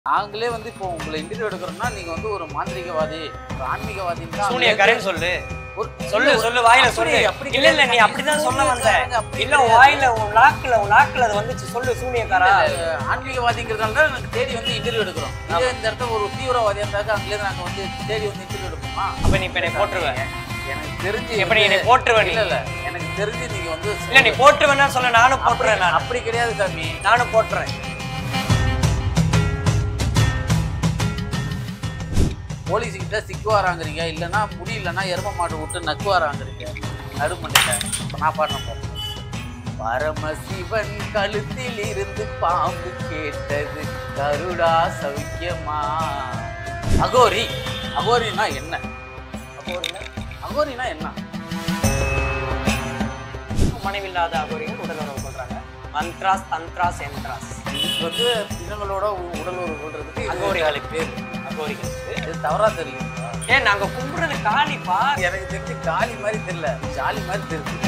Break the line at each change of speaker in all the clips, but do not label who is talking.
நாங்களே வந்து இப்போ உங்களை இன்டர்வியூ எடுக்கிறோம்னா நீங்க வந்து ஒரு மாந்திரிகவாதி ஒரு ஆன்மீகவாதின்னு தான்
சூனியக்காரன்னு சொல்லு
ஒரு-
சொல்லு
இல்ல,
சொல்லு வாயில
அப்படி-
சொல்லு
அப்படி
இல்ல இல்ல நீ
கிடையாது.
அப்படிதான் சொல்ல வந்த
சூனியக்காரங்க அப்படி
இல்ல உன்
கிடையாது.
வாயில உன் நாக்குல உன் நாக்குல அது வந்துச்சு சொல்லு சூனியக்காரா
இல்ல, ஆன்மீகவாதிங்கிறதால தான் எனக்கு தேடி வந்து இன்டர்வியூ எடுக்கிறோம் இதே இந்த இடத்துல ஒரு தீவிரவாதியா இருந்தாக்க அங்கேருந்து நாங்க வந்து தேடி வந்து இன்டர்வியூ எடுப்போமா
அப்ப நீ இப்ப என்னை போட்டுருவேன்
எனக்கு தெரிஞ்சு
இப்ப நீ
வந்து-
என்னை போட்டுருவ நீ
இல்ல இல்ல எனக்கு தெரிஞ்சு நீங்க வந்து
இல்ல நீ போட்டுருவேன்னா சொல்ல நானும் போட்டுறேன் நான்
அப்படி கிடையாது சாமி
நானும் போட்டுறேன்
போலீஸ் கிட்ட சிக்குவாராங்கிறீங்க இல்லைன்னா முடியலன்னா எரும மாடு விட்டு நக்குவாராங்கிறீங்க நடுமண்டிட்ட இப்போ நான் பாடுற பாருங்க பரமசிவன் கழுத்தில் இருந்து பாம்பு கேட்டது கருடா சௌக்கியமா அகோரி அகோரினா என்ன
அப்போ ஒரு என்ன?
அகோரினா என்ன
மனைவி இல்லாத அகோரிகள் உடல் உறவு கொள்றாங்க மந்த்ராஸ் தந்த்ராஸ் என்ட்ராஸ்
இதுக்கு வந்து பிணங்களோட உ- உடல் உறவு கொள்றதுக்கு இது
அகோரிகளுக்கு
பேர்
அகோரிகளுக்கு
இது தவறா தெரியுங்களா
ஏன் நாங்க கும்பிடுறது காளிப்பா
எனக்கு தெரிஞ்சு காளி மாதிரி தெரியல ஜாலி மாதிரி தெரியுது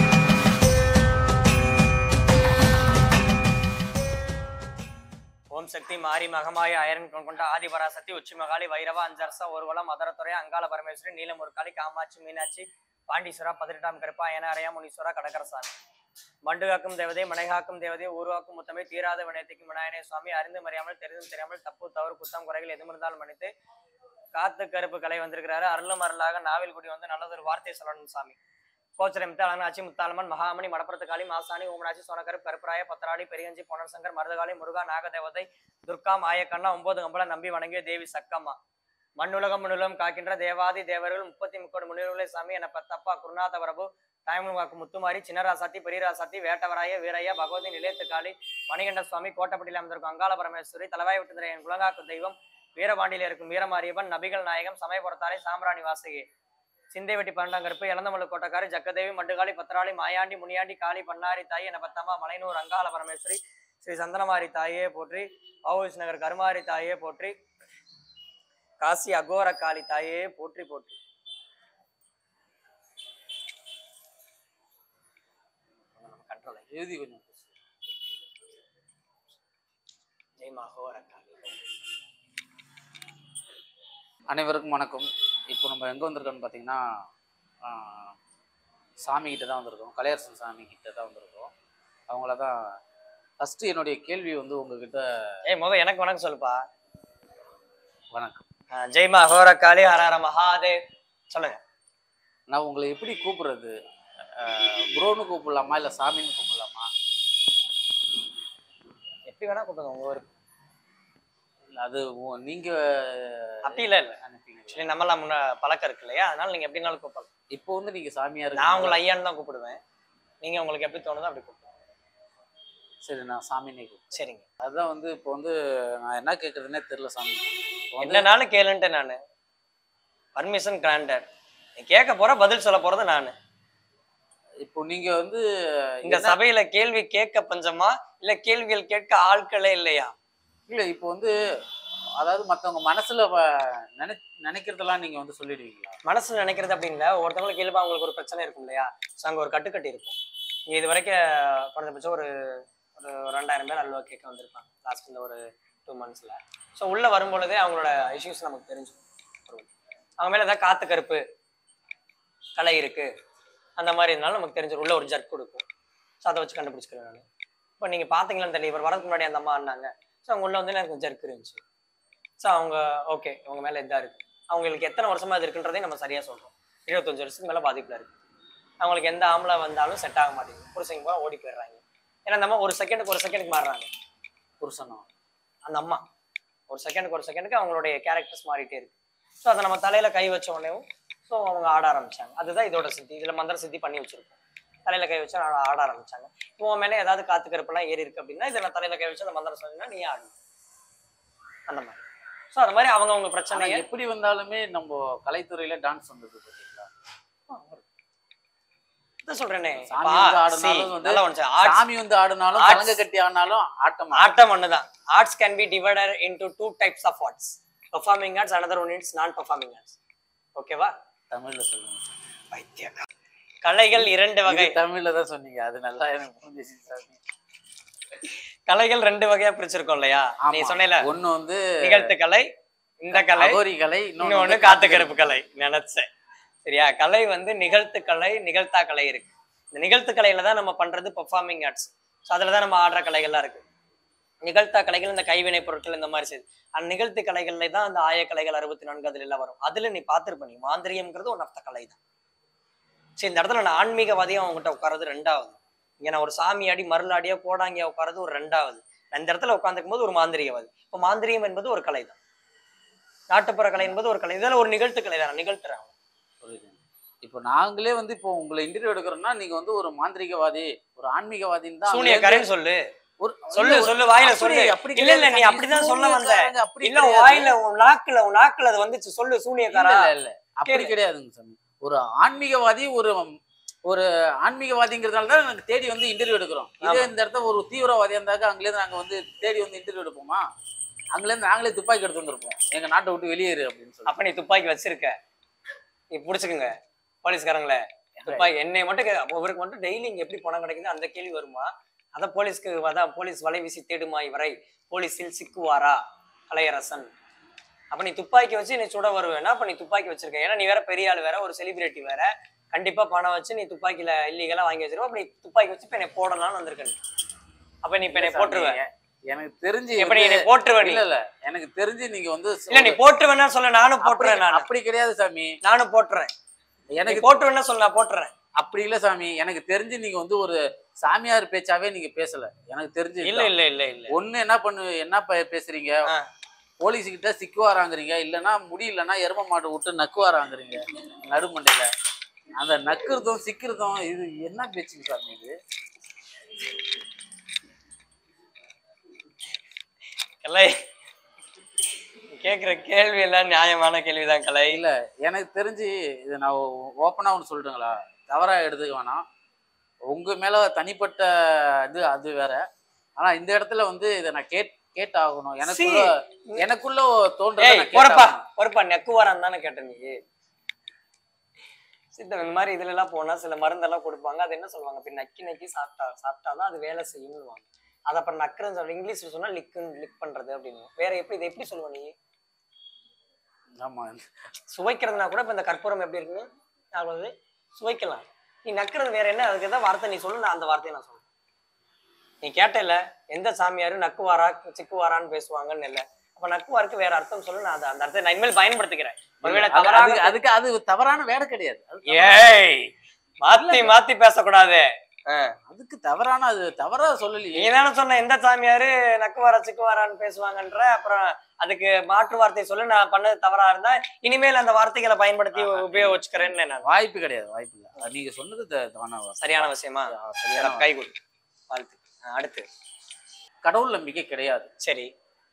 ஓம் சக்தி மாரி மகமாய அயரன் கொண்ட ஆதிபராசக்தி உச்சி மகாளி வைரவா அஞ்சரசா ஒருவலம் மதுரத்துறை அங்காள பரமேஸ்வரி நீலமுருக்காளி காமாட்சி மீனாட்சி பாண்டீஸ்வரா பதினெட்டாம் கருப்பா ஏனாரையா முனீஸ்வரா கடகரசாமி மண்டுகாக்கும் தேவதை மனைகாக்கும் தேவதை ஊர்வாக்கும் முத்தமே தீராத வினயத்திக்கும் விநாயகனே சுவாமி அறிந்து மறியாமல் தெரிந்தும் தெரியாமல் தப்பு தவறு குத்தம் குறைகள் எதுவும் இருந்தாலும் மன்னித்து காத்து கருப்பு கலை வந்திருக்கிறாரு அருளும் அருளாக நாவில் குடி வந்து நல்லதொரு வார்த்தை சொல்லணும் சாமி கோச்சரை முத்தாளனாச்சி முத்தாளமன் மகாமணி மடப்புறத்து காளி மாசாணி ஓமனாச்சி சோனக்கரு கருப்பராய பத்திராளி பெரியஞ்சி பொன்னர் சங்கர் மருதகாளி முருகா நாகதேவதை துர்கா மாயக்கண்ணா ஒன்பது கம்பள நம்பி வணங்கிய தேவி சக்கம்மா மண்ணுலகம் மண்ணுலகம் காக்கின்ற தேவாதி தேவர்கள் முப்பத்தி முக்கோடி முனிவர்களே சாமி என பத்தப்பா குருநாத பிரபு தாய்மொழி முத்துமாரி சின்னராசாத்தி பெரியராசாத்தி வேட்டவராய வீரையா பகவதி நிலையத்து காளி மணிகண்ட சுவாமி கோட்டப்பட்டியில் அமைந்திருக்கும் அங்காள பரமேஸ்வரி தலைவாய் விட்டுந்திர என் குலங்காக்கு தெய்வம் வீரபாண்டியில் இருக்கும் வீரமாரியப்பன் நபிகள் நாயகம் சமயபுரத்தாரை சாம்பிராணி வாசகி சிந்தை வெட்டி பன்னெண்டாங்கருப்பு இளந்தமல்லு கோட்டக்காரி ஜக்கதேவி மண்டுகாளி பத்திராளி மாயாண்டி முனியாண்டி காளி பண்ணாரி தாய் என பத்தம்மா மலைனூர் அங்காள பரமேஸ்வரி ஸ்ரீ சந்தனமாரி தாயே போற்றி ஆவுஸ் நகர் கருமாரி தாயே போற்றி காசி அகோர காளி தாயே போற்றி போற்றி கண்ட்ரோல்
எழுதி கொஞ்சம்
ஜெய் மகோர காளி
அனைவருக்கும் வணக்கம் இப்போ நம்ம எங்கே வந்திருக்கோம்னு பார்த்தீங்கன்னா சாமி கிட்ட தான் வந்திருக்கோம் கலையரசன் சாமி கிட்ட தான் வந்திருக்கோம் அவங்கள தான் ஃபஸ்ட்டு என்னுடைய கேள்வி வந்து உங்ககிட்ட
ஏய் முத எனக்கு வணக்கம் சொல்லுப்பா
வணக்கம்
அஹ் ஜெய் மகோர காளி ஹரஹர மகாதேவ் சொல்லுங்க
நான் உங்களை எப்படி கூப்பிடுறது ப்ரோன்னு கூப்பிடலாமா இல்லை சாமின்னு கூப்பிடலாமா
எப்படி வேணா கூப்பிடுங்க உங்க ஊருக்கு
இல்ல, அது உ- நீங்க
அப்படி இல்ல இல்ல
அனுப்பிங்க
ஆக்சுவலி நம்மளாம் முன்ன பழக்கம் இருக்கு இல்லையா அதனால நீங்க எப்படினாலும் கூப்பிடலாம்
இப்போ வந்து நீங்க சாமியா
நான்
இருக்கு
உங்களை ஐயான்னு தான் கூப்பிடுவேன் நீங்க உங்களுக்கு எப்படி தோணுதோ அப்படி கூப்பிடுங்க
சரி நான் சாமினே கூப்பிடுறேன்
சரிங்க
அதுதான் வந்து இப்போ வந்து நான் என்ன கேட்கறதுனே தெரியல சாமி இப்போ வந்து
என்னனாலும் கேளுன்ட்டு நானு பர்மிஷன் கிராண்டட் நீ கேட்க போற பதில் சொல்ல போறது நானு
இப்போ நீங்க வந்து
இந்த
என்ன-
சபையில கேள்வி கேட்க பஞ்சமா இல்ல கேள்விகள் கேட்க ஆட்களே இல்லையா
இல்ல இப்போ வந்து அதாவது மத்தவங்க மனசுல வ- நினை நினைக்கிறதெல்லாம் நீங்க வந்து சொல்லிடுவீங்களா
மனசு நினைக்கிறது அப்படின்னு இல்ல ஒருத்தவங்களுக்கு இயல்பா அவங்களுக்கு ஒரு பிரச்சனை இருக்கும் இல்லையா ஸோ அங்க ஒரு கட்டுக்கட்டி இருக்கும் இங்க இது வரைக்கும் குறைஞ்சபட்சம் ஒரு ஒரு ரெண்டாயிரம் பேர் அல்வா கேட்க வந்திருப்பாங்க லாஸ்ட் இந்த ஒரு டூ மந்த்ஸ்ல ஸோ உள்ள வரும்பொழுதே அவங்களோட இஷ்யூஸ் நமக்கு தெரிஞ்சு அவங்க மேல ஏதாவது காத்து கருப்பு கலை இருக்கு அந்த மாதிரி இருந்தாலும் நமக்கு தெரிஞ்சிடும் உள்ள ஒரு ஜர்க் கொடுக்கும் ஸோ அதை வச்சு கண்டுபிடிச்சிக்கிறேன் நான் இப்போ நீங்க பாத்தீங்களான்னு தெரியல இவர் வரதுக்கு முன்னாடி அந்த அம்மா இருந்தாங்க ஸோ அவங்க உள்ள வந்து எனக்கு ஜர்க் இருந்துச்சு ஸோ அவங்க ஓகே அவங்க மேல இதா இருக்கு அவங்களுக்கு எத்தனை வருஷமா இது இருக்குன்றதையும் நம்ம சரியா சொல்றோம் இருபத்தஞ்சு வருஷத்துக்கு மேல பாதிப்புல இருக்கு அவங்களுக்கு எந்த ஆம்பளை வந்தாலும் செட் ஆக மாட்டேங்குது புருஷங்க போய் ஓடி போயிடுறாங்க ஏன்னா அந்த அம்மா ஒரு செகண்டுக்கு ஒரு செகண்டுக்கு மாறுறாங்க
புருஷனும்
அந்த அம்மா ஒரு செகண்டுக்கு ஒரு செகண்டுக்கு அவங்களுடைய கேரக்டர்ஸ் மாறிட்டே இருக்கு ஸோ அதை நம்ம தலையில கை வச்ச உடனேவும் ஸோ அவங்க ஆட ஆரம்பிச்சாங்க அதுதான் இதோட சித்தி இதுல மந்திர சித்தி பண்ணி வச்சிருக்கோம் தலையில கை வச்சு ஆட ஆட ஆரம்பிச்சாங்க இப்போ உன் மேலே ஏதாவது காத்து கருப்பெல்லாம் ஏறி இருக்கு அப்படின்னா இதை நான் தலையில கை வச்சு அந்த மந்திரம் சொன்னீங்கன்னா நீ ஆடு அந்த மாதிரி ஸோ அது மாதிரி அவங்க அவங்க
ஆனா
பிரச்சனையை
எப்படி வந்தாலுமே நம்ம கலைத்துறையில டான்ஸ் வந்தது பாத்தீங்களா
இதான் சொல்றேனே
சாமி
அப்பா,
வந்து ஆடினாலும்
see,
வந்து
நல்லா வந்துச்சு. Arts-
சாமி வந்து ஆடினாலும்
arts-
கலங்க கட்டி ஆடினாலும் ஆட்டம்
ஆட்டம் ஒண்ணுதான் arts can be divided into two types of arts performing arts another one it's non performing arts ஓகேவா
தமிழ்ல சொல்லுங்க
கலைகள் இரண்டு வகை
இது தமிழ்ல தான் சொன்னீங்க அது நல்லா எனக்கு புரிஞ்சிச்சு சாமி
கலைகள் ரெண்டு வகையா பிரிச்சிருக்கோம் இல்லையா நீ
ஆமா.
சொன்னேல
ஒண்ணு வந்து
நிகழ்த்து கலை இந்த கலை
அகோரி கலை
இன்னொன்னு
வந்து
காத்து கருப்பு கலை நினைச்சேன் சரியா கலை வந்து நிகழ்த்து கலை நிகழ்த்தா கலை இருக்கு இந்த நிகழ்த்து கலையில தான் நம்ம பண்றது பெர்ஃபார்மிங் ஆர்ட்ஸ் ஸோ அதுல தான் நம்ம ஆடுற கலைகள்லாம் இருக்கு நிகழ்த்தா கலைகள் இந்த கைவினை பொருட்கள் இந்த மாதிரி செய்யுது அந்த நிகழ்த்து கலைகள்ல தான் அந்த ஆய கலைகள் அறுபத்தி நான்கு அதுல எல்லாம் வரும் அதுல நீ பார்த்திருப்ப நீ மாந்திரியம்ங்கிறது ஒன் ஆஃப் த கலை தான் சரி இந்த இடத்துல நான் ஆன்மீகவாதியும் அவங்ககிட்ட உட்கார்றது ரெண்டாவது இங்க நான் ஒரு சாமியாடி மருளாடியோ கோடாங்கியா உட்கார்றது ஒரு ரெண்டாவது நான் இந்த இடத்துல உட்காந்துக்கும் போது ஒரு மாந்திரியவாதி இப்போ மாந்திரியம் என்பது ஒரு கலை தான் நாட்டுப்புற கலை என்பது ஒரு கலை இதெல்லாம் ஒரு நிகழ்த்து கலை தான் நிகழ்த்துறாங்க
புரியுது. இப்போ நாங்களே வந்து இப்போ உங்களை இன்டர்வியூ எடுக்கிறோம்னா நீங்க வந்து ஒரு மாந்திரிகவாதி ஒரு ஆன்மீகவாதின்னு தான்
சூனியக்காரன் சொல்லு
ஒரு
சொல்லு
இல்ல,
சொல்லு வாயில
அப்படி-
சொல்லு
அப்படி
இல்ல இல்ல
கிடையாது
நீ
சாமி.
அப்படிதான் சொல்ல வந்த
சூனியக்காரங்க அப்படி
இல்ல உன்
கிடையாது.
வாயில உன் நாக்குல உன் நாக்குல அது வந்துச்சு சொல்லு
இல்ல
சூனியக்காரா
இல்ல இல்ல அப்படி கிடையாதுங்க சாமி ஒரு ஆன்மீகவாதி ஒரு ஒரு ஆன்மீகவாதிங்கிறதால தான் எனக்கு தேடி வந்து இன்டர்வியூ எடுக்கிறோம் இதே இந்த இடத்துல ஒரு தீவிரவாதியா இருந்தாக்க அங்கேருந்து நாங்க வந்து தேடி வந்து இன்டர்வியூ எடுப்போமா அங்கேருந்து நாங்களே துப்பாக்கி எடுத்து வந்திருப்போம் எங்க நாட்டை விட்டு வெளியேறு அப்படின்னு சொல்லி
அப்ப நீ துப்பாக்கி வச்சிருக்க நீ புடிச்சுக்குங்க போலீஸ்காரங்களே துப்பாக்கி என்னை மட்டும் கே- அப்போ இவருக்கு மட்டும் டெய்லி இங்க எப்படி பணம் கிடைக்குது அந்த கேள்வி வருமா அதான் போலீஸ்க்கு அதான் போலீஸ் வலை வீசி தேடுமா இவரை போலீஸில் சிக்குவாரா கலையரசன் அப்ப நீ துப்பாக்கி வச்சு நீ சுட வருவேன்னா அப்ப நீ துப்பாக்கி வச்சிருக்க ஏன்னா நீ வேற பெரிய ஆள் வேற ஒரு செலிபிரிட்டி வேற கண்டிப்பா பணம் வச்சு நீ துப்பாக்கில இல்லீகலா வாங்கி வச்சிருவ அப்ப நீ துப்பாக்கி வச்சு இப்ப என்னை போடலாம்னு வந்திருக்க நீ அப்ப நீ இப்ப என்னை போட்டுருவேன்
எனக்கு தெரிஞ்சு
இப்ப நீ
வந்து-
என்னை போட்டுருவ நீ
இல்ல இல்ல எனக்கு தெரிஞ்சு நீங்க வந்து
இல்ல நீ போட்டுருவேன்னா சொல்ல நானும்
அப்படி-
போட்டுறேன் நான்
அப்படி கிடையாது சாமி
நானும் போட்டுறேன்
எனக்கு
எனக்கு போட்டுருவேன்னா சொல்ல நான் போட்டுறேன்
அப்படி இல்ல சாமி எனக்கு தெரிஞ்சு நீங்க வந்து ஒரு சாமியார் பேச்சாவே நீங்க பேசல எனக்கு தெரிஞ்சு
இல்ல இல்ல இல்ல இல்ல
ஒண்ணு என்ன பண்ணு என்ன ப- பேசுறீங்க
ஆ.
போலீஸ் கிட்ட சிக்குவாராங்கிறீங்க இல்லைன்னா முடியலன்னா எரும மாடு விட்டு நக்குவாராங்கிறீங்க நடுமண்டையில அந்த நக்குறதும் சிக்கிறதும் இது என்ன பேச்சுங்க சாமி இது
கலை நீ கேக்குற கேள்வி எல்லாம் நியாயமான கேள்விதான் கலை
இல்ல எனக்கு தெரிஞ்சு இது நான் ஓப்பனா ஒன்று சொல்லிட்டுங்களா தவறா எடுத்துக்க வேணாம் உங்க மேல தனிப்பட்ட இது அது வேற ஆனா இந்த இடத்துல வந்து இதை நான் கேட் கேட்டாகணும் எனக்குள்ள எனக்குள்ள தோன்றதை
ஏய்
நான்
பொறுப்பா
கேட்டாகணும்.
பொறுப்பா நெக்குவாரான்னு தானே கேட்ட நீ சித்தம் இந்த மாதிரி இதுல எல்லாம் போனா சில மருந்தெல்லாம் கொடுப்பாங்க அது என்ன சொல்லுவாங்க இப்ப நக்கி நக்கி சாப்பிட்டா சாப்பிட்டாதான் அது வேலை செய்யும்னுவாங்க அது அப்புறம் நக்குறன்னு சொல்ற இங்கிலீஷ்ல சொன்னா லிக்கு லிக் பண்றது அப்படின்னு வேற எப்படி இதை எப்படி சொல்லுவ நீ
ஆமா
சுவைக்கிறதுனா கூட இப்ப இந்த கற்பூரம் எப்படி இருக்குன்னு நான் வந்து சுவைக்கலாம் நீ நக்குறது வேற என்ன அதுக்கு எதாவது வார்த்தை நீ சொல்லு நான் அந்த வார்த்தையை நான் சொல்றேன் நீ கேட்டல எந்த சாமியாரு நக்குவாரா சிக்குவாரான்னு பேசுவாங்கன்னு இல்ல அப்ப நக்குவாருக்கு வேற அர்த்தம் சொல்லு நான் அந்த அந்த அர்த்தத்தை நான் இனிமேல் பயன்படுத்திக்கிறேன் ஒருவேளை
அது-
தவறாக
அதுக்கு- அதுக்கு அது தவறான வேலை கிடையாது அது
ஏய் மாத்தி மாத்தி பேசக்கூடாது
அதுக்கு தவறான அது தவறா சொல்லலையே
நீ தானே சொன்ன எந்த சாமியாரு நக்குவாரா சிக்குவாரான்னு பேசுவாங்கன்ற அப்புறம் அதுக்கு மாற்று வார்த்தை சொல்லு நான் பண்ணது தவறா இருந்தா இனிமேல் அந்த வார்த்தைகளை பயன்படுத்தி
ஆஹா.
உபயோகிச்சுக்கிறேன்னு நான்
வாய்ப்பு கிடையாது வாய்ப்பு இல்லை அது நீங்க சொன்னது த- தவறான வார்த்தை.
சரியான விஷயமா
ஆ, சரியான
கை கொடு வாழ்த்து ஆ, அடுத்து
கடவுள் நம்பிக்கை கிடையாது
சரி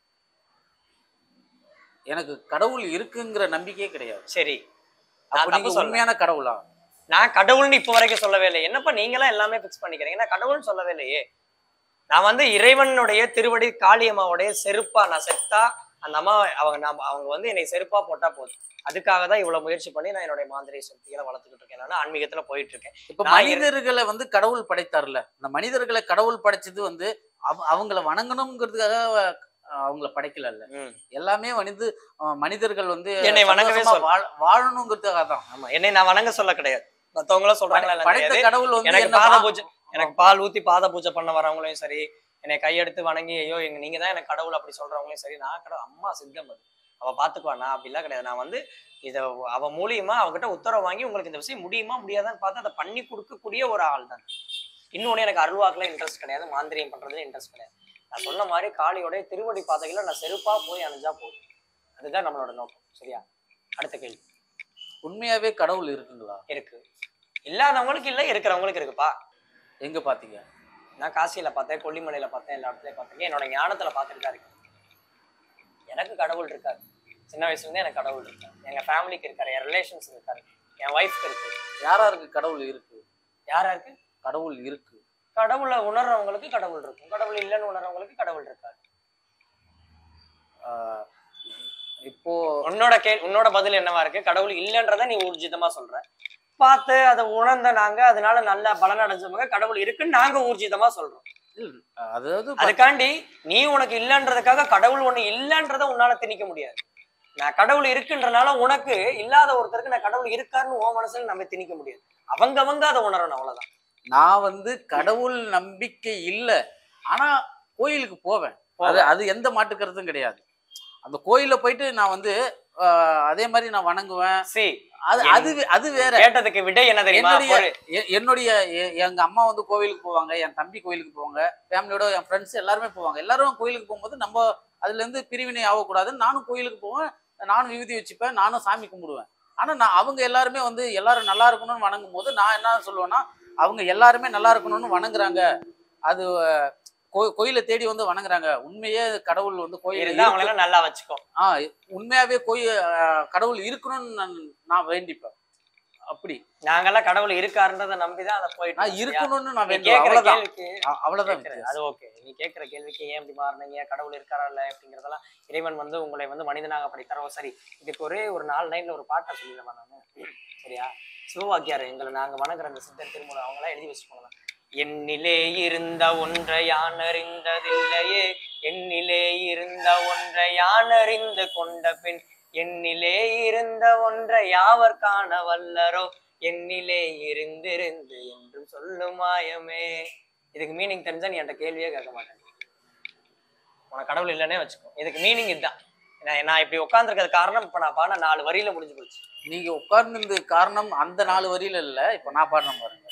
எனக்கு கடவுள் இருக்குங்கிற நம்பிக்கையே கிடையாது
சரி
அப்ப
நான் தப்பு
நீங்க
சொல்ல
உண்மையான கடவுளா
நான் கடவுள்னு இப்ப வரைக்கும் சொல்லவே இல்லை என்னப்பா நீங்களாம் எல்லாமே பிக்ஸ் பண்ணிக்கிறீங்க நான் கடவுள்னு சொல்லவே இல்லையே நான் வந்து இறைவனுடைய திருவடி காளியம்மாவுடைய செருப்பா நான் செத்தா அந்த அம்மா அவங்க நான் அவங்க வந்து என்னை செருப்பா போட்டா போதும் அதுக்காக தான் இவ்வளவு முயற்சி பண்ணி நான் என்னுடைய மாந்திரிய சக்திகளை வளர்த்துக்கிட்டு இருக்கேன் நான் ஆன்மீகத்துல போயிட்டு இருக்கேன்
இப்ப
நான் இரு-
மனிதர்களை வந்து கடவுள் படைத்தார்ல அந்த மனிதர்களை கடவுள் படைச்சது வந்து அவ- அவங்கள வணங்கணுங்கிறதுக்காக அஹ், அவங்கள படைக்கல
ம்.
எல்லாமே வந்து அஹ், மனிதர்கள் வந்து
என்னை வணங்கவே
சந்தோஷமா
சொல்ல.
வாழ- வாழணுங்கிறதுக்காக தான்
ஆமா என்னை நான் வணங்க சொல்ல கிடையாது மத்தவங்களும் சொல்றாங்களா இல்லைன்னு
படைத்த
தெரியாது.
கடவுள் வந்து
எனக்கு
என்ன
பாத
வா-
பூஜை எனக்கு பால் ஊத்தி பாத பூஜை பண்ண வரவங்களையும் சரி என்னை கையெடுத்து வணங்கி ஐயோ எங்க நீங்க தான் எனக்கு கடவுள் அப்படி சொல்றவங்களையும் சரி நான் கடவுள் அம்மா சித்தம் அது அவ பாத்துக்குவா நான் அப்படிலாம் கிடையாது நான் வந்து இத அவ மூலியமா அவகிட்ட உத்தரவு வாங்கி உங்களுக்கு இந்த விஷயம் முடியுமா முடியாதான்னு பார்த்து அதை பண்ணி கொடுக்கக்கூடிய ஒரு ஆள் தான் இன்னொன்னு எனக்கு அருள்வாக்குல இன்ட்ரெஸ்ட் கிடையாது மாந்திரியம் பண்றதுல இன்ட்ரெஸ்ட் கிடையாது நான் சொன்ன மாதிரி காளியோடைய திருவடி பாதைகளை நான் செருப்பா போய் அணிஞ்சா போதும் அதுதான் நம்மளோட நோக்கம் சரியா அடுத்த கேள்வி
உண்மையாவே கடவுள் இருக்குங்களா
இருக்கு இல்லாதவங்களுக்கு இல்ல இருக்கிறவங்களுக்கு இருக்குப்பா
எங்க பாத்தீங்க
நான் காசியில பார்த்தேன் கொல்லிமலையில பார்த்தேன் எல்லா இடத்துலயும் பார்த்தேன் என்னோட ஞானத்துல பார்த்துட்டு தான் இருக்கேன் எனக்கு கடவுள் இருக்காரு சின்ன வயசுல இருந்தே எனக்கு கடவுள் இருக்காரு எங்க ஃபேமிலிக்கு இருக்காரு என் ரிலேஷன்ஸ் இருக்காரு என் ஒய்ஃப்க்கு இருக்கு
யாராருக்கு கடவுள் இருக்கு
யாரா இருக்கு
கடவுள் இருக்கு
கடவுளை உணர்றவங்களுக்கு கடவுள் இருக்கும் கடவுள் இல்லைன்னு உணர்றவங்களுக்கு கடவுள் இருக்காரு
ஆஹ், இப்போ
உன்னோட கே உன்னோட பதில் என்னவா இருக்கு கடவுள் இல்லைன்றத நீ ஊர்ஜிதமா சொல்ற பார்த்து அதை உணர்ந்த நாங்க அதனால நல்ல பலன் அடைஞ்சவங்க கடவுள் இருக்குன்னு நாங்க ஊர்ஜிதமா சொல்றோம்
இல்ல, அதாவது ப-
அதுக்காண்டி நீ உனக்கு இல்லன்றதுக்காக கடவுள் ஒண்ணு இல்லன்றத உன்னால திணிக்க முடியாது நான் கடவுள் இருக்குன்றனால உனக்கு இல்லாத ஒருத்தருக்கு நான் கடவுள் இருக்காருன்னு உன் மனசுல நம்ம திணிக்க முடியாது அவங்கவங்க அதை உணரணும் அவ்வளவுதான்
நான் வந்து கடவுள் நம்பிக்கை இல்ல ஆனா கோயிலுக்கு போவேன் அது அது எந்த மாட்டு கருத்தும் கிடையாது அந்த கோயில்ல போயிட்டு நான் வந்து ஆஹ், அதே மாதிரி நான் வணங்குவேன்
சி
அது
என்-
அது வே- அது வேற
கேட்டதுக்கு விடை என்ன தெரியுமா
என்னுடைய
ஒரு-
எ- என்னுடைய எ- எங்க அம்மா வந்து கோவிலுக்கு போவாங்க என் தம்பி கோயிலுக்கு போவாங்க ஃபேமிலியோட என் ஃப்ரெண்ட்ஸ் எல்லாருமே போவாங்க எல்லாரும் கோயிலுக்கு போகும்போது நம்ம அதுல இருந்து பிரிவினை ஆகக்கூடாதுன்னு நானும் கோயிலுக்கு போவேன் நானும் விபூதி வச்சுப்பேன் நானும் சாமி கும்பிடுவேன் ஆனா நான் அவங்க எல்லாருமே வந்து எல்லாரும் நல்லா இருக்கணும்னு வணங்கும் போது நான் என்ன சொல்லுவேன்னா அவங்க எல்லாருமே நல்லா இருக்கணும்னு வணங்குறாங்க அது அஹ், கோ- கோயிலை தேடி வந்து வணங்குறாங்க உண்மையே கடவுள் வந்து கோயில்
இருந்தா அவங்கள எல்லாம் நல்லா வச்சுக்கோ
ஆ உண்மையாவே கோயில் அஹ், கடவுள் இருக்கணும்னு நான் நான் வேண்டிப்பேன் அப்படி
நாங்கெல்லாம் கடவுள் இருக்காருன்றத நம்பிதான் அதை போயிட்டு
நான்
இருக்கோம்.
இருக்கணும்னு நான்
நீ
வேண்டுவேன்
கேக்குற
அவ்வளவுதான்
கேள்விக்கு
அ- அவ்வளவுதான்
கேக்குற-
வித்தியாசம்.
அது ஓகே நீ கேட்கிற கேள்விக்கு ஏன் இப்படி மாறினீங்க கடவுள் இருக்காரா இல்ல அப்படிங்கறதெல்லாம் இறைவன் வந்து உங்களை வந்து மனிதனாக படைத்தாரோ சரி இதுக்கு ஒரே ஒரு நாலு லைன்ல ஒரு பாட்டை சொல்லிடுவேன் நானு சரியா சிவவாக்கியார் எங்களை நாங்க வணங்குற அந்த சித்தர் திருமூலம் அவங்க எல்லாம் எழுதி வச்சு போனதான் என்னிலே இருந்த ஒன்றை யான் அறிந்ததில்லையே என்னிலே இருந்த ஒன்றை யான் அறிந்து கொண்ட பின் என்னிலே இருந்த ஒன்றை யாவர் காண வல்லரோ என்னிலே இருந்திருந்து என்றும் சொல்லும் மாயமே இதுக்கு மீனிங் தெரிஞ்சா நீ என்கிட்ட கேள்வியே கேட்க மாட்டேன் உனக்கு கடவுள் இல்லைன்னே வச்சுக்கோ இதுக்கு மீனிங் இதுதான் நான் நான் இப்படி உட்காந்துருக்கிறது காரணம் இப்ப நான் பாட நாலு வரியில முடிஞ்சு போச்சு
நீங்க உட்கார்ந்து காரணம் அந்த நாலு வரியில இல்ல இப்ப நான் பாடுறேன் பாருங்க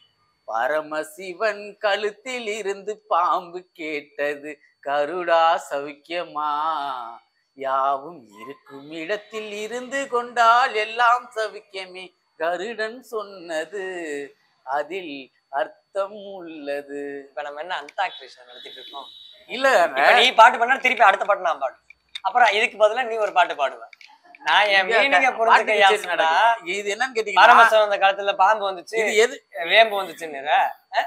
பரமசிவன் கழுத்தில் இருந்து பாம்பு கேட்டது கருடா சௌக்கியமா யாவும் இருக்கும் இடத்தில் இருந்து கொண்டால் எல்லாம் சவிக்கமே கருடன் சொன்னது அதில் அர்த்தம் உள்ளது
இப்ப நம்ம என்ன அந்தாக்ரிஷன் நடத்திட்டு இருக்கோம்
இல்ல
இப்ப நீ பாட்டு பண்ணா திருப்பி அடுத்த பாட்டு நான் பாடு அப்புறம் இதுக்கு பதிலா நீ ஒரு பாட்டு பாடுவ நான் என் மீனிங்க
பாட்டு
புரிஞ்சுக்க
கச்சேரி
யாசுடா
நடக்குது. இது என்னன்னு கேட்டீங்கன்னா
ஆரம்பம் அந்த காலத்துல பாம்பு வந்துச்சு
இது எது
வேம்பு வந்துச்சுன்னு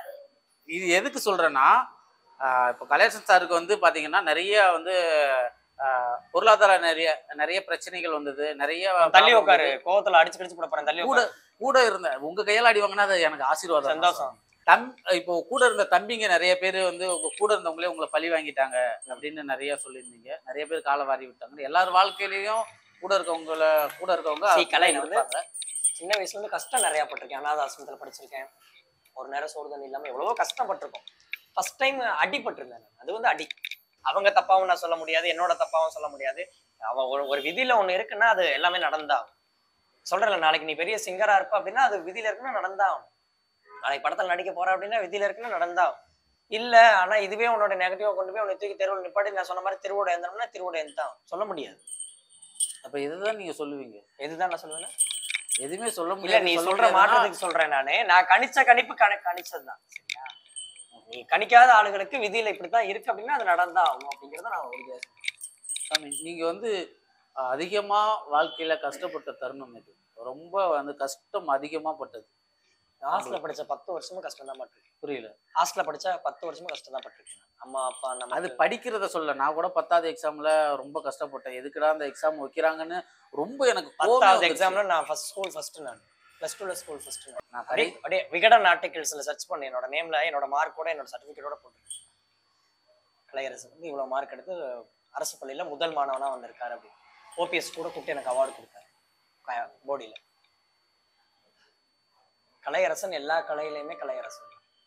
இது எதுக்கு சொல்றேன்னா ஆஹ் இப்போ கலேசன் சாருக்கு வந்து பாத்தீங்கன்னா நிறைய வந்து ஆஹ் பொருளாதார நிறைய நிறைய பிரச்சனைகள் வந்தது நிறைய
தள்ளி
problem
உட்காரு
வந்தது.
கோவத்துல அடிச்சு கடிச்சு போட போறேன் தள்ளி
கூட
உட்காரு
கூட இருந்த உங்க கையால அடி வாங்கினா அது எனக்கு ஆசீர்வாதம்
சந்தோஷம்
தம் இப்போ கூட இருந்த தம்பிங்க நிறைய பேர் வந்து உங்க கூட இருந்தவங்களே உங்களை பழி வாங்கிட்டாங்க அப்படின்னு நிறைய சொல்லியிருந்தீங்க நிறைய பேர் காலை வாரி விட்டாங்க எல்லார் வாழ்க்கையிலயும் கூட இருக்கவங்கள கூட இருக்கவங்க
சீ, கலை
அப்படிதான்
வந்து
இருப்பாங்க.
சின்ன வயசுல இருந்து கஷ்டம் நிறைய பட்டிருக்கேன் அனாத ஆசிரமத்துல படிச்சிருக்கேன் ஒரு நேரம் சோறு தண்ணி இல்லாம எவ்வளவோ கஷ்டப்பட்டிருக்கோம் ஃபர்ஸ்ட் டைம் அடிபட்டிருந்தேன் நான். அது வந்து அடி அவங்க தப்பாவும் நான் சொல்ல முடியாது என்னோட தப்பாவும் சொல்ல முடியாது அவன் ஒரு ஒரு விதியில ஒண்ணு இருக்குன்னா அது எல்லாமே நடந்தாகும் சொல்றேன்ல நாளைக்கு நீ பெரிய சிங்கரா இருப்ப அப்படின்னா அது விதியில இருக்குன்னா நடந்தாகும் நாளைக்கு படத்துல நடிக்க போற அப்படின்னா விதியில இருக்குன்னா நடந்தாகும் இல்ல ஆனா இதுவே உன்னோட நெகட்டிவா கொண்டு போய் உன்னை தூக்கி தெருவில் நிப்பாட்டி நான் சொன்ன மாதிரி திருவோட எந்தனம்னா திருவோட எந்தான் சொல்ல முடியாது
அப்ப இதுதான் நீங்க சொல்லுவீங்க
எதுதான் நான் சொல்லுவேன்
எதுவுமே சொல்ல
இல்ல
முடியாது
நீ
சொல்ல
சொல்ற
முடியாதுன்னா,
மாற்றத்துக்கு சொல்றேன் நானு நான் கணிச்ச கணிப்பு கண கணிச்சதுதான் சரியா நீ கணிக்காத ஆளுகளுக்கு விதியில இப்படித்தான் இருக்கு அப்படின்னா அது நடந்தா ஆகும் அப்படிங்கறத நான் உறுதியா சொல்றேன்.
சாமி நீங்க வந்து அஹ், அதிகமா வாழ்க்கையில கஷ்டப்பட்ட தருணம் இது ரொம்ப வந்து கஷ்டம் அதிகமா பட்டது
ஹாஸ்டல்ல படிச்ச பத்து வருஷமும் கஷ்டம் தான் பட்டிருக்கேன்
புரியல
ஹாஸ்டல்ல படிச்ச பத்து வருஷமும் கஷ்டம் தான் பட்டிருக்கேன் அம்மா அப்பா
அது
நம்ம
படிக்கிறத சொல்ல நான் கூட பத்தாவது எக்ஸாம்ல ரொம்ப கஷ்டப்பட்டேன் எதுக்குடா அந்த எக்ஸாம் வைக்கிறாங்கன்னு ரொம்ப எனக்கு கோவமே
பத்தாவது
வந்துருச்சு.
எக்ஸாம்ல நான் ஃபர்ஸ்ட் ஸ்கூல் ஃபர்ஸ்ட் நான் பிளஸ் டூல ஸ்கூல் ஃபர்ஸ்ட் நான்
நான்
அப்படியே
கடை-
அப்படியே விகடன் ஆர்டிகல்ஸ்ல சர்ச் பண்ணி என்னோட நேம்ல என்னோட மார்க்கோட என்னோட சர்டிபிகேட்டோட போட்டிருக்கேன் கலையரசு வந்து இவ்வளவு மார்க் எடுத்து அரசு பள்ளியில முதல் மாணவனா வந்திருக்காரு அப்படி ஓபிஎஸ் கூட கூப்பிட்டு எனக்கு அவார்டு கொடுத்தாரு போடியில கலையரசன் எல்லா கலையிலையுமே கலையரசன்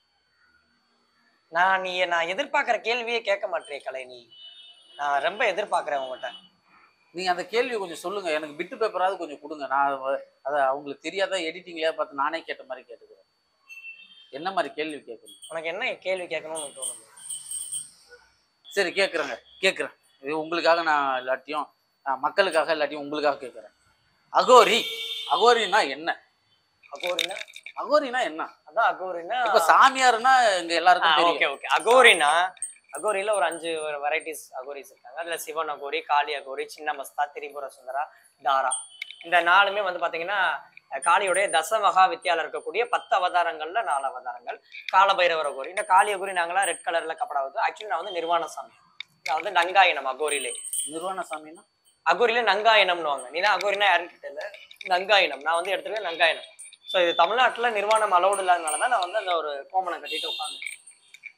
நான் நீ நான் எதிர்பார்க்கிற கேள்வியே கேட்க மாட்டேன் கலை நீ நான் ரொம்ப எதிர்பார்க்கிறேன் உங்ககிட்ட
நீங்க அந்த கேள்வி கொஞ்சம் சொல்லுங்க எனக்கு பிட்டு பேப்பராவது கொஞ்சம் கொடுங்க நான் வ- அத அவங்களுக்கு தெரியாத எடிட்டிங்லயே பார்த்து நானே கேட்ட மாதிரி கேட்டுக்கிறேன் என்ன மாதிரி கேள்வி கேட்கணும்
உனக்கு என்ன கேள்வி கேட்கணும்னு தோணுது
சரி கேட்குறேங்க கேட்குறேன் இது உங்களுக்காக நான் எல்லாத்தையும் அஹ், மக்களுக்காக எல்லாத்தையும் உங்களுக்காக கேட்குறேன் அகோரி அகோரினா என்ன
அகோரினா
அகோரினா என்ன
அதான் அகோரினா
இப்ப சாமியார்னா இங்க எல்லாருக்கும்
ஓகே
தெரியும்
ஓகே அகோரினா அகோரில ஒரு அஞ்சு வெரைட்டிஸ் அகோரிஸ் இருக்காங்க அதுல சிவன் அகோரி காளி அகோரி சின்ன மஸ்தா திரிபுர சுந்தரா தாரா இந்த நாலுமே வந்து பாத்தீங்கன்னா அஹ், காளியுடைய தச மகா வித்தியால இருக்கக்கூடிய பத்து அவதாரங்கள்ல நாலு அவதாரங்கள் காலபைரவர் அகோரி இந்த காளி அகோரி நாங்களாம் ரெட் கலர்ல கப்படாவது ஆக்சுவலி நான் வந்து நிர்வாண சாமி நான் வந்து நங்காயனம் அகோரிலே
நிர்வாண சாமினா
அகோரில நங்காயனம்னுவாங்க நீ தான் அகோரினா யாருன்னு கேட்டல நங்காயனம் நான் வந்து எடுத்துருக்கேன் நங்காயனம் ஸோ இது தமிழ்நாட்டுல நிர்வாணம் அலௌடு இல்லாதனால தான் நான் வந்து அந்த ஒரு கோமணம் கட்டிட்டு உட்காந்து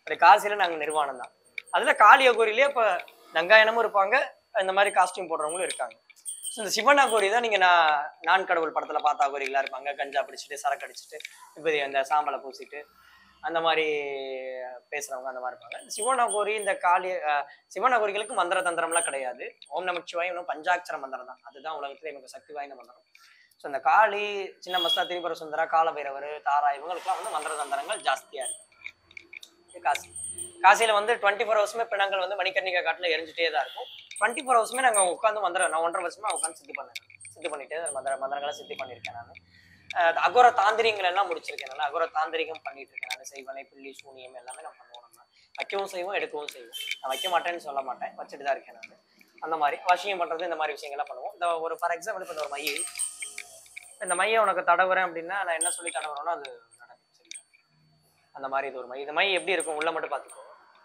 அப்படி காசியில நாங்க நிர்வாணம் தான் அதுல காளி அகோரிலேயே இப்ப நங்காயனமும் இருப்பாங்க இந்த மாதிரி காஸ்டியூம் போடுறவங்களும் இருக்காங்க ஸோ இந்த சிவன் அகோரி தான் நீங்க நான் நான் கடவுள் படத்துல பார்த்த அகோரிகளா இருப்பாங்க கஞ்சா பிடிச்சிட்டு சரக்கு அடிச்சிட்டு இப்போ அந்த சாம்பலை பூசிட்டு அந்த மாதிரி பேசுறவங்க அந்த மாதிரி இருப்பாங்க இந்த சிவன் அகோரி இந்த காளி அஹ், சிவன் அகோரிகளுக்கு மந்திர தந்திரம்லாம் கிடையாது ஓம் நமச்சிவாய் இன்னும் பஞ்சாட்சர மந்திரம் தான் அதுதான் உலகத்துல எனக்கு சக்தி வாய்ந்த மந்திரம் ஸோ இந்த காளி சின்ன மஸ்தா திரிபுர சுந்தரா காலபைரவர் தாரா இவங்களுக்குலாம் வந்து மந்திர தந்திரங்கள் ஜாஸ்தியா இருக்கு காசி காசியில வந்து டுவெண்ட்டி ஃபோர் ஹவர்ஸுமே பிணங்கள் வந்து மணிக்கர்ணிகா காட்டுல எரிஞ்சிட்டே தான் இருக்கும் டுவெண்ட்டி ஃபோர் ஹவர்ஸுமே நாங்க உட்காந்து மந்திரம் நான் ஒன்றரை வருஷமா உட்காந்து சித்தி பண்ணேன் சித்தி பண்ணிட்டே மந்திர மந்திரங்களை சித்தி பண்ணியிருக்கேன் நான் அகோர தாந்திரிகங்கள் எல்லாம் முடிச்சிருக்கேன் நான் அகோர தாந்திரிகம் பண்ணிட்டு இருக்கேன் நான் செய்வனை புள்ளி சூனியம் எல்லாமே நான் பண்ணுவோம் நம்ம வைக்கவும் செய்வோம் எடுக்கவும் செய்வோம் நான் வைக்க மாட்டேன்னு சொல்ல மாட்டேன் வச்சுட்டு தான் இருக்கேன் நான் அந்த மாதிரி வசியம் பண்றது இந்த மாதிரி விஷயங்கள்லாம் பண்ணுவோம் இந்த ஒரு ஃபார் எக்ஸாம்பிள் இப்போ இந்த ஒரு மைய இந்த மையை உனக்கு தடவுறேன் அப்படின்னா நான் என்ன சொல்லி தடவுறேனோ அது நடக்கும் சரியா அந்த மாதிரி இது ஒரு மை இந்த மை எப்படி இருக்கும் உள்ள மட்டும் பார்த்துக்கோ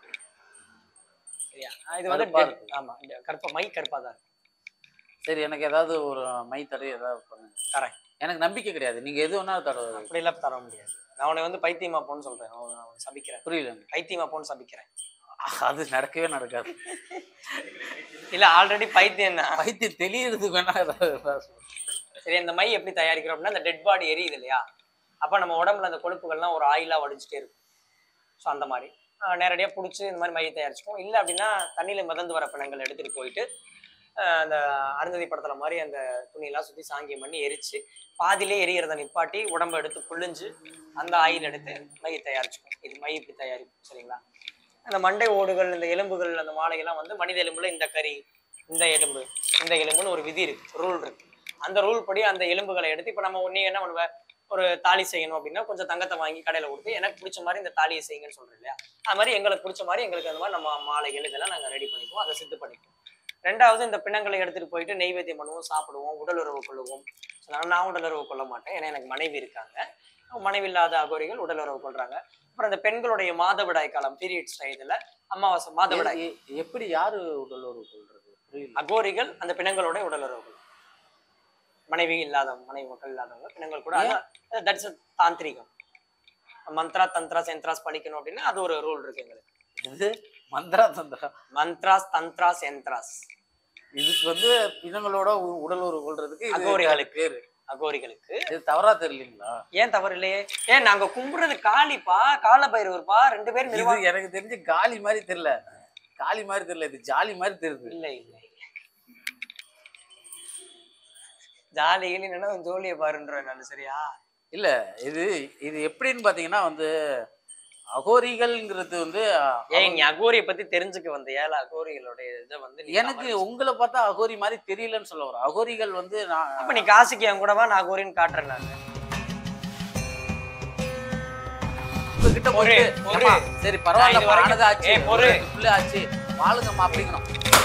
சரியா ஆஹ் இது வந்து
கருப்பா
dead-
இருக்கு.
ஆமா இந்த கருப்பா மை கருப்பா தான் இருக்கும்
சரி எனக்கு ஏதாவது ஒரு மை தடவை ஏதாவது பண்ணுங்க
தரேன்
எனக்கு நம்பிக்கை கிடையாது நீங்க எது வேணாலும் தடவை
அப்படிலாம் தர முடியாது நான் உன்னை வந்து பைத்தியமா போன்னு சொல்றேன் அவனை நான் உன்னை சபிக்கிறேன்
புரியல
பைத்தியமா போன்னு சபிக்கிறேன்
அது நடக்கவே நடக்காது
இல்ல ஆல்ரெடி பைத்தியம் தான்
பைத்தியம் தெளியறதுக்கு வேணா ஏதாவது
சரி இந்த மை எப்படி தயாரிக்கிறோம் அப்படின்னா அந்த டெட் பாடி எரியுது இல்லையா அப்ப நம்ம உடம்புல அந்த கொழுப்புகள்லாம் ஒரு ஆயிலா வடிஞ்சிட்டே இருக்கும் ஸோ அந்த மாதிரி ஆஹ் நேரடியா பிடிச்சி இந்த மாதிரி மையை தயாரிச்சுப்போம் இல்லை அப்படின்னா தண்ணியில மிதந்து வர பிணங்கள் எடுத்துட்டு போயிட்டு ஆஹ் அந்த அருந்ததி படத்துல மாதிரி அந்த துணியெல்லாம் சுத்தி சாங்கியம் பண்ணி எரிச்சு பாதியிலே எரியறத நிப்பாட்டி உடம்ப எடுத்து புழிஞ்சு அந்த ஆயில் எடுத்து மையை தயாரிச்சுப்போம் இது மை இப்படி தயாரிப்போம் சரிங்களா அந்த மண்டை ஓடுகள் இந்த எலும்புகள் அந்த மாலையெல்லாம் வந்து மனித எலும்புல இந்த கறி இந்த எலும்பு இந்த எலும்புன்னு ஒரு விதி இருக்கு ரூல் இருக்கு அந்த ரூல் படி அந்த எலும்புகளை எடுத்து இப்போ நம்ம நீ என்ன பண்ணுவ ஒரு தாலி செய்யணும் அப்படின்னா கொஞ்சம் தங்கத்தை வாங்கி கடையில கொடுத்து எனக்கு பிடிச்ச மாதிரி இந்த தாலியை செய்யுங்கன்னு சொல்றேன் இல்லையா அது மாதிரி எங்களுக்கு பிடிச்ச மாதிரி எங்களுக்கு அந்த மாதிரி நம்ம மாலைகள் இதெல்லாம் நாங்கள் ரெடி பண்ணிக்குவோம் அதை சித்து பண்ணிக்குவோம் ரெண்டாவது இந்த பிணங்களை எடுத்துட்டு போயிட்டு நெய்வேத்தியம் பண்ணுவோம் சாப்பிடுவோம் உடல் உறவு கொள்ளுவோம் So, நான் நான் உடல் உறவு கொள்ள மாட்டேன் ஏன்னா எனக்கு மனைவி இருக்காங்க மனைவி இல்லாத அகோரிகள் உடல் உறவு கொள்றாங்க அப்புறம் இந்த பெண்களுடைய மாதவிடாய் காலம் பீரியட்ஸ் இதுல அமாவாசை மாதவிடாய்
எ- எ- எப்படி யாரு உடல் உறவு கொள்றது புரியல
அகோரிகள் அந்த பிணங்களோட உடல் உறவு கொள்ளும். மனைவி இல்லாதவங்க மனைவி மக்கள் இல்லாதவங்க பிணங்கள் கூட தட்ஸ் தாந்திரிகம் மந்த்ரா தந்த்ரா சென்த்ராஸ் படிக்கணும் அப்படின்னா அது ஒரு ரூல் இருக்கு எங்களுக்கு
இது மந்திரா தந்திரா
மந்த்ராஸ் தந்த்ராஸ் சென்த்ராஸ்
இதுக்கு வந்து பிணங்களோட உ- உடல் உறவு கொள்றதுக்கு இது
அகோரிகளுக்கு.
பேரு
அகோரிகளுக்கு
இது தவறா தெரியலீங்களா
ஏன் தவறு இல்லையே ஏன் நாங்க கும்பிடுறது காளிப்பா கால பைரவர்ப்பா ரெண்டு பேரும்
இது
நிர்வாகம்
எனக்கு தெரிஞ்சு காலி மாதிரி தெரியல காலி மாதிரி தெரியல இது ஜாலி மாதிரி தெரியுது
இல்லை இல்லை ஜாலி இல்லைன்னா ஜோலியை பாருன்ற நான் சரியா
இல்ல இது இது எப்படின்னு பாத்தீங்கன்னா வந்து அகோரிகள்ங்கிறது வந்து
ஏன் நீ அகோரியை பத்தி தெரிஞ்சுக்க வந்த ஏழை அகோரிகளுடைய இதை வந்து நீ
எனக்கு
தவறு
உங்களை பார்த்தா அகோரி மாதிரி தெரியலன்னு சொல்ல வரேன் அகோரிகள் வந்து நான்
அப்ப நீ காசுக்கு என் கூடவா நான் அகோரின்னு காட்டுறேன் நான்
உங்ககிட்ட
பொறு,
போயிட்டு,
பொறு.
"ஏம்மா, சரி பரவாயில்ல
நான் இது வரைக்கும்-
ஆனது ஆச்சு
ஏய், பொறு.
ரெண்டு பிள்ளை ஆச்சு வாழுங்கம்மா அப்படிங்கணும்